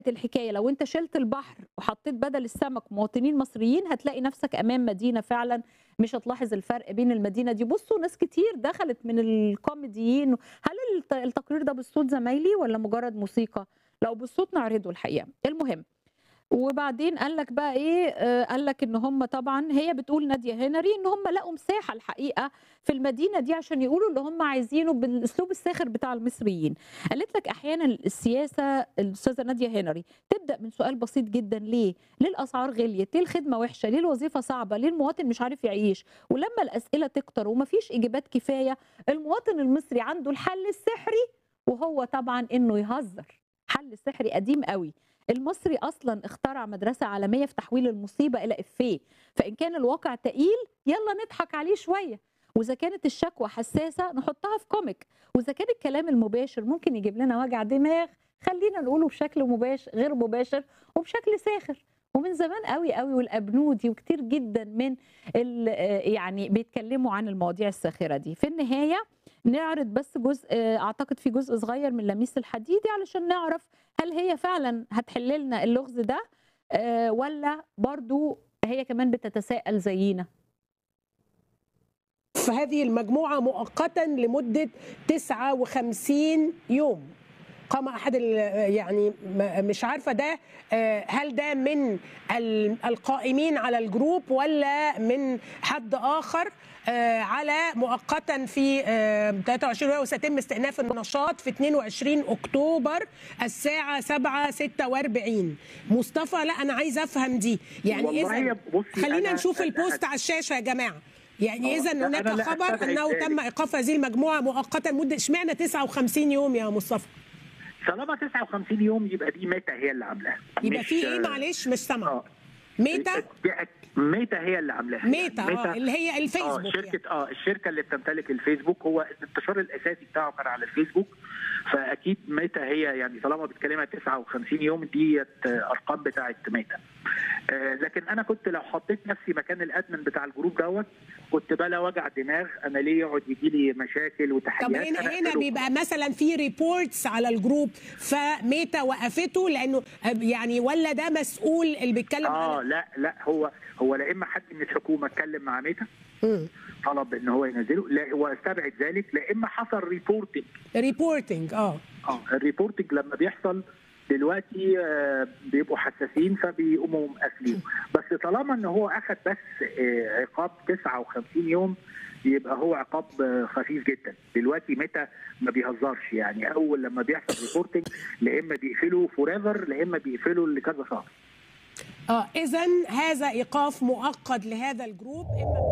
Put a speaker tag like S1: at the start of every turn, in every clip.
S1: الحكايه لو انت شلت البحر وحطيت بدل السمك مواطنين مصريين هتلاقي نفسك امام مدينه فعلا مش هتلاحظ الفرق بين المدينه دي بصوا ناس كتير دخلت من الكوميديين هل الت- التقرير ده بالصوت زمايلي ولا مجرد موسيقى لو بالصوت نعرضه الحقيقه المهم وبعدين قال لك بقى ايه آه، قال لك ان هم طبعا هي بتقول ناديه هنري ان هم لقوا مساحه الحقيقه في المدينه دي عشان يقولوا اللي هم عايزينه بالاسلوب الساخر بتاع المصريين قالت لك احيانا السياسه الاستاذه ناديه هنري تبدا من سؤال بسيط جدا ليه ليه الاسعار غليت ليه الخدمه وحشه ليه الوظيفه صعبه ليه المواطن مش عارف يعيش ولما الاسئله تكتر ومفيش اجابات كفايه المواطن المصري عنده الحل السحري وهو طبعا انه يهزر حل سحري قديم قوي المصري اصلا اخترع مدرسه عالميه في تحويل المصيبه الى افيه فان كان الواقع تقيل يلا نضحك عليه شويه واذا كانت الشكوى حساسه نحطها في كوميك واذا كان الكلام المباشر ممكن يجيب لنا وجع دماغ خلينا نقوله بشكل مباشر غير مباشر وبشكل ساخر ومن زمان قوي قوي والابنودي وكتير جدا من ال- آه يعني بيتكلموا عن المواضيع الساخره دي في النهايه نعرض بس جزء آه، اعتقد في جزء صغير من لميس الحديدي علشان نعرف هل هي فعلا هتحل لنا اللغز ده آه، ولا برضو هي كمان بتتساءل زينا
S2: فهذه المجموعة مؤقتا لمدة 59 يوم قام أحد ال- يعني م- مش عارفة ده آه، هل ده من ال- القائمين على الجروب ولا من حد آخر آه، على مؤقتا في آه، 23 وسيتم استئناف النشاط في 22 أكتوبر الساعة 7:46 مصطفى لا أنا عايز أفهم دي يعني
S3: والله
S2: إذا
S3: يا بصي
S2: خلينا
S3: أنا-
S2: نشوف
S3: أنا-
S2: البوست على الشاشة يا جماعة يعني
S3: آه،
S2: اذا
S3: لا،
S2: هناك
S3: أنا لا
S2: خبر
S3: أستبعد
S2: انه
S3: ذلك.
S2: تم ايقاف هذه المجموعه مؤقتا مده اشمعنى 59 يوم يا مصطفى
S3: طالما 59 يوم يبقى دي ميتا هي اللي عاملاها
S2: يبقى
S3: مش-
S2: في ايه معلش مش سامعه
S3: اه
S2: ميتا
S3: ميتا هي اللي عاملاها
S2: ميتا
S3: يعني
S2: اه اللي هي
S3: اه
S2: الفيسبوك يعني.
S3: شركه اه الشركه اللي بتمتلك الفيسبوك هو الانتشار الاساسي بتاعه كان على الفيسبوك فاكيد ميتا هي يعني طالما بتكلمها 59 يوم ديت آه، ارقام بتاعت ميتا آه، لكن انا كنت لو حطيت نفسي مكان الادمن بتاع الجروب دوت كنت بلا وجع دماغ انا ليه يقعد يجي لي مشاكل وتحديات
S2: طب هنا
S3: أنا
S2: هنا
S3: أقفله.
S2: بيبقى مثلا في ريبورتس على الجروب فميتا وقفته لانه يعني ولا ده مسؤول اللي بيتكلم
S3: اه
S2: على
S3: لا لا هو هو لا اما حد من الحكومه اتكلم مع ميتا
S2: مم.
S3: طلب ان هو ينزله لا واستبعد ذلك لا اما حصل ريبورتنج
S2: ريبورتنج اه
S3: اه الريبورتنج لما بيحصل دلوقتي آه، بيبقوا حساسين فبيقوموا مقفلين بس طالما ان هو اخذ بس آه، عقاب 59 يوم يبقى هو عقاب آه، خفيف جدا دلوقتي متى ما بيهزرش يعني اول لما بيحصل ريبورتنج لا اما بيقفلوا فور ايفر لا اما بيقفلوا لكذا شهر
S2: اه اذا هذا ايقاف مؤقت لهذا الجروب اما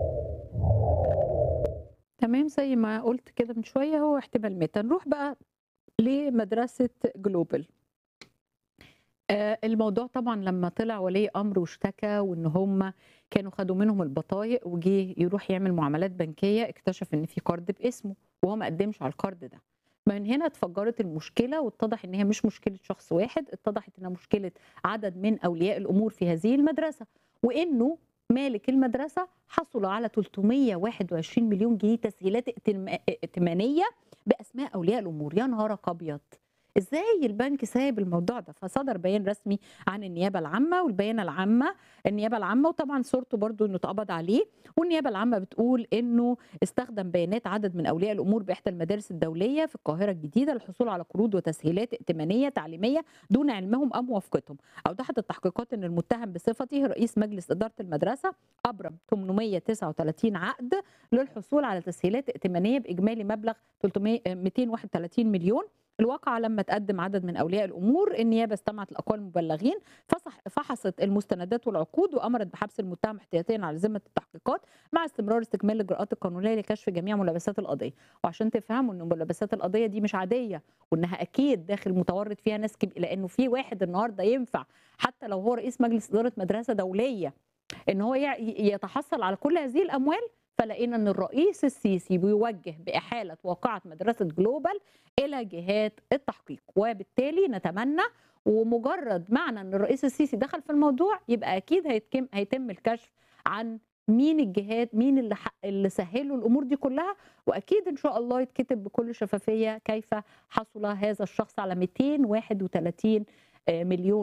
S1: تمام زي ما قلت كده من شويه هو احتمال ميتا نروح بقى لمدرسه جلوبال آه، الموضوع طبعا لما طلع ولي امر واشتكى وان هم كانوا خدوا منهم البطايق وجي يروح يعمل معاملات بنكيه اكتشف ان في قرض باسمه وهو ما قدمش على القرض ده من هنا اتفجرت المشكله واتضح ان هي مش مشكله شخص واحد اتضحت انها مشكله عدد من اولياء الامور في هذه المدرسه وانه مالك المدرسه حصل على 321 مليون جنيه تسهيلات ائتم- ائتمانيه باسماء اولياء الامور يا نهارك ابيض ازاي البنك سايب الموضوع ده فصدر بيان رسمي عن النيابه العامه والبيانه العامه النيابه العامه وطبعا صورته برضو انه اتقبض عليه والنيابه العامه بتقول انه استخدم بيانات عدد من اولياء الامور باحدى المدارس الدوليه في القاهره الجديده للحصول على قروض وتسهيلات ائتمانيه تعليميه دون علمهم او موافقتهم اوضحت التحقيقات ان المتهم بصفته رئيس مجلس اداره المدرسه ابرم 839 عقد للحصول على تسهيلات ائتمانيه باجمالي مبلغ 300 231 مليون الواقعة لما تقدم عدد من أولياء الأمور النيابة استمعت لأقوال المبلغين فصح فحصت المستندات والعقود وأمرت بحبس المتهم احتياطيا على ذمة التحقيقات مع استمرار استكمال الإجراءات القانونية لكشف جميع ملابسات القضية وعشان تفهموا إن ملابسات القضية دي مش عادية وإنها أكيد داخل متورط فيها ناس كبيرة لأنه في واحد النهاردة ينفع حتى لو هو رئيس مجلس إدارة مدرسة دولية إن هو يع- يتحصل على كل هذه الأموال فلقينا ان الرئيس السيسي بيوجه باحاله واقعه مدرسه جلوبال الى جهات التحقيق وبالتالي نتمنى ومجرد معنى ان الرئيس السيسي دخل في الموضوع يبقى اكيد هيتم هيتم الكشف عن مين الجهات مين اللي حق اللي سهلوا الامور دي كلها واكيد ان شاء الله يتكتب بكل شفافيه كيف حصل هذا الشخص على 231 آه، مليون